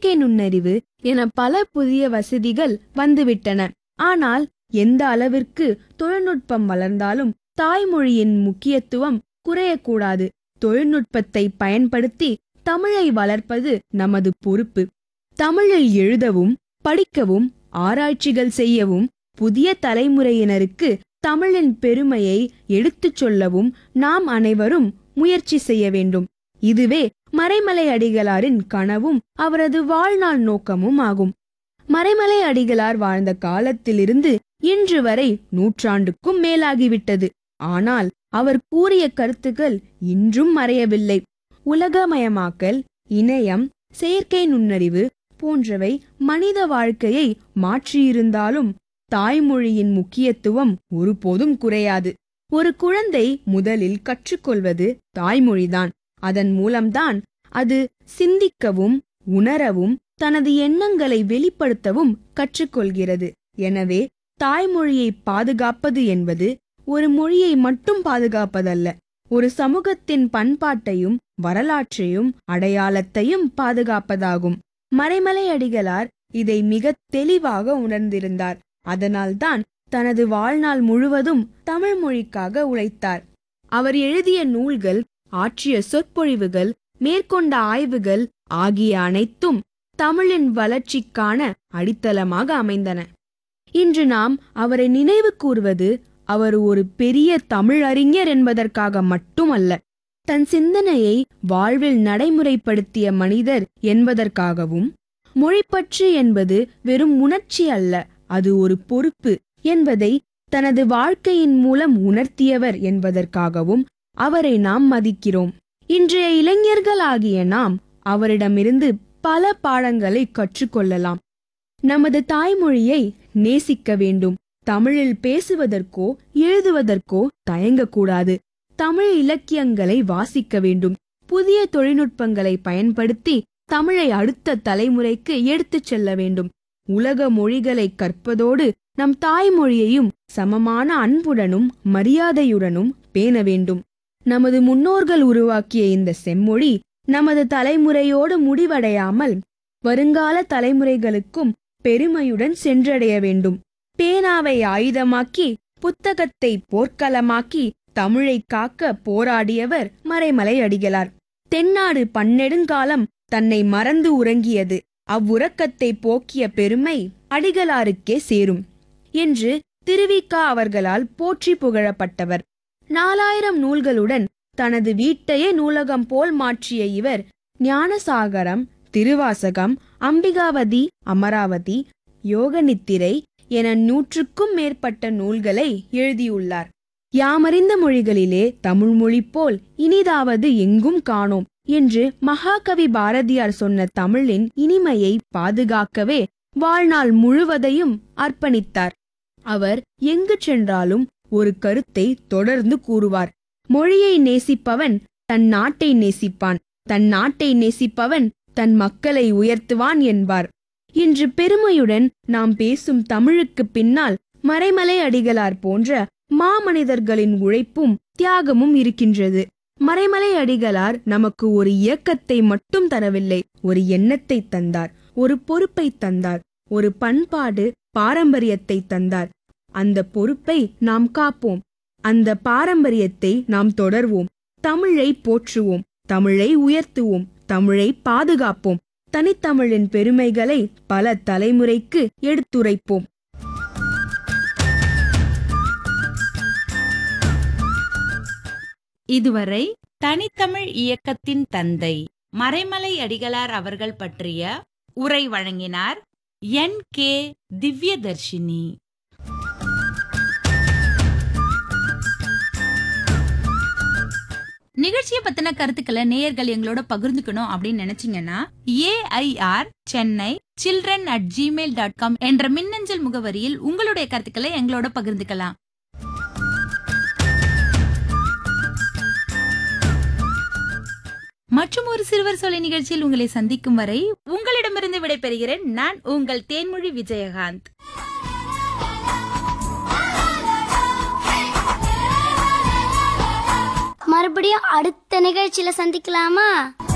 செயற்கை நுண்ணறிவு என பல புதிய வசதிகள் வந்துவிட்டன ஆனால் எந்த அளவிற்கு தொழில்நுட்பம் வளர்ந்தாலும் தாய்மொழியின் முக்கியத்துவம் குறையக்கூடாது தொழில்நுட்பத்தை பயன்படுத்தி தமிழை வளர்ப்பது நமது பொறுப்பு தமிழில் எழுதவும் படிக்கவும் ஆராய்ச்சிகள் செய்யவும் புதிய தலைமுறையினருக்கு தமிழின் பெருமையை எடுத்துச் சொல்லவும் நாம் அனைவரும் முயற்சி செய்ய வேண்டும் இதுவே மறைமலை அடிகளாரின் கனவும் அவரது வாழ்நாள் நோக்கமும் ஆகும் மறைமலை அடிகளார் வாழ்ந்த காலத்திலிருந்து இன்று வரை நூற்றாண்டுக்கும் மேலாகிவிட்டது ஆனால் அவர் கூறிய கருத்துக்கள் இன்றும் மறையவில்லை உலகமயமாக்கல் இணையம் செயற்கை நுண்ணறிவு போன்றவை மனித வாழ்க்கையை மாற்றியிருந்தாலும் தாய்மொழியின் முக்கியத்துவம் ஒருபோதும் குறையாது ஒரு குழந்தை முதலில் கற்றுக்கொள்வது தாய்மொழிதான் அதன் மூலம்தான் அது சிந்திக்கவும் உணரவும் தனது எண்ணங்களை வெளிப்படுத்தவும் கற்றுக்கொள்கிறது எனவே தாய்மொழியை பாதுகாப்பது என்பது ஒரு மொழியை மட்டும் பாதுகாப்பதல்ல ஒரு சமூகத்தின் பண்பாட்டையும் வரலாற்றையும் அடையாளத்தையும் பாதுகாப்பதாகும் மறைமலை அடிகளார் இதை மிக தெளிவாக உணர்ந்திருந்தார் அதனால்தான் தனது வாழ்நாள் முழுவதும் தமிழ் மொழிக்காக உழைத்தார் அவர் எழுதிய நூல்கள் ஆற்றிய சொற்பொழிவுகள் மேற்கொண்ட ஆய்வுகள் ஆகிய அனைத்தும் தமிழின் வளர்ச்சிக்கான அடித்தளமாக அமைந்தன இன்று நாம் அவரை நினைவு கூர்வது அவர் ஒரு பெரிய தமிழறிஞர் என்பதற்காக மட்டுமல்ல தன் சிந்தனையை வாழ்வில் நடைமுறைப்படுத்திய மனிதர் என்பதற்காகவும் மொழிப்பற்று என்பது வெறும் உணர்ச்சி அல்ல அது ஒரு பொறுப்பு என்பதை தனது வாழ்க்கையின் மூலம் உணர்த்தியவர் என்பதற்காகவும் அவரை நாம் மதிக்கிறோம் இன்றைய இளைஞர்களாகிய நாம் அவரிடமிருந்து பல பாடங்களை கற்றுக்கொள்ளலாம் நமது தாய்மொழியை நேசிக்க வேண்டும் தமிழில் பேசுவதற்கோ எழுதுவதற்கோ தயங்கக்கூடாது தமிழ் இலக்கியங்களை வாசிக்க வேண்டும் புதிய தொழில்நுட்பங்களை பயன்படுத்தி தமிழை அடுத்த தலைமுறைக்கு எடுத்துச் செல்ல வேண்டும் உலக மொழிகளை கற்பதோடு நம் தாய்மொழியையும் சமமான அன்புடனும் மரியாதையுடனும் பேண வேண்டும் நமது முன்னோர்கள் உருவாக்கிய இந்த செம்மொழி நமது தலைமுறையோடு முடிவடையாமல் வருங்கால தலைமுறைகளுக்கும் பெருமையுடன் சென்றடைய வேண்டும் பேனாவை ஆயுதமாக்கி புத்தகத்தை போர்க்களமாக்கி தமிழை காக்க போராடியவர் மறைமலை அடிகளார் தென்னாடு பன்னெடுங்காலம் தன்னை மறந்து உறங்கியது அவ்வுறக்கத்தை போக்கிய பெருமை அடிகளாருக்கே சேரும் என்று திருவிக்கா அவர்களால் போற்றி புகழப்பட்டவர் நாலாயிரம் நூல்களுடன் தனது வீட்டையே நூலகம் போல் மாற்றிய இவர் ஞானசாகரம் திருவாசகம் அம்பிகாவதி அமராவதி யோகநித்திரை என நூற்றுக்கும் மேற்பட்ட நூல்களை எழுதியுள்ளார் யாமறிந்த மொழிகளிலே தமிழ் மொழி போல் இனிதாவது எங்கும் காணோம் என்று மகாகவி பாரதியார் சொன்ன தமிழின் இனிமையை பாதுகாக்கவே வாழ்நாள் முழுவதையும் அர்ப்பணித்தார் அவர் எங்கு சென்றாலும் ஒரு கருத்தை தொடர்ந்து கூறுவார் மொழியை நேசிப்பவன் தன் நாட்டை நேசிப்பான் தன் நாட்டை நேசிப்பவன் தன் மக்களை உயர்த்துவான் என்பார் இன்று பெருமையுடன் நாம் பேசும் தமிழுக்கு பின்னால் மறைமலை அடிகளார் போன்ற மாமனிதர்களின் உழைப்பும் தியாகமும் இருக்கின்றது மறைமலை அடிகளார் நமக்கு ஒரு இயக்கத்தை மட்டும் தரவில்லை ஒரு எண்ணத்தை தந்தார் ஒரு பொறுப்பை தந்தார் ஒரு பண்பாடு பாரம்பரியத்தை தந்தார் அந்த பொறுப்பை நாம் காப்போம் அந்த பாரம்பரியத்தை நாம் தொடர்வோம் தமிழை போற்றுவோம் தமிழை உயர்த்துவோம் தமிழை பாதுகாப்போம் தனித்தமிழின் பெருமைகளை பல தலைமுறைக்கு எடுத்துரைப்போம் இதுவரை தனித்தமிழ் இயக்கத்தின் தந்தை மறைமலை அடிகளார் அவர்கள் பற்றிய உரை வழங்கினார் என் கே திவ்யதர்ஷினி நிகழ்ச்சியை பத்தின கருத்துக்களை நேயர்கள் எங்களோட பகிர்ந்துக்கணும் அப்படின்னு நினைச்சீங்கன்னா AIR Chennai children at Gmail dot com என்ற மின்னஞ்சல் முகவரியில் உங்களுடைய கருத்துக்களை எங்களோட பகிர்ந்துக்கலாம் மற்றும் ஒரு சிறுவர் சொலை நிகழ்ச்சியில் உங்களை சந்திக்கும் வரை உங்களிடமிருந்து விடைபெறுகிறேன் நான் உங்கள் தேன்மொழி விஜயகாந்த் மறுபடியும் அடுத்த நிகழ்ச்சியில சந்திக்கலாமா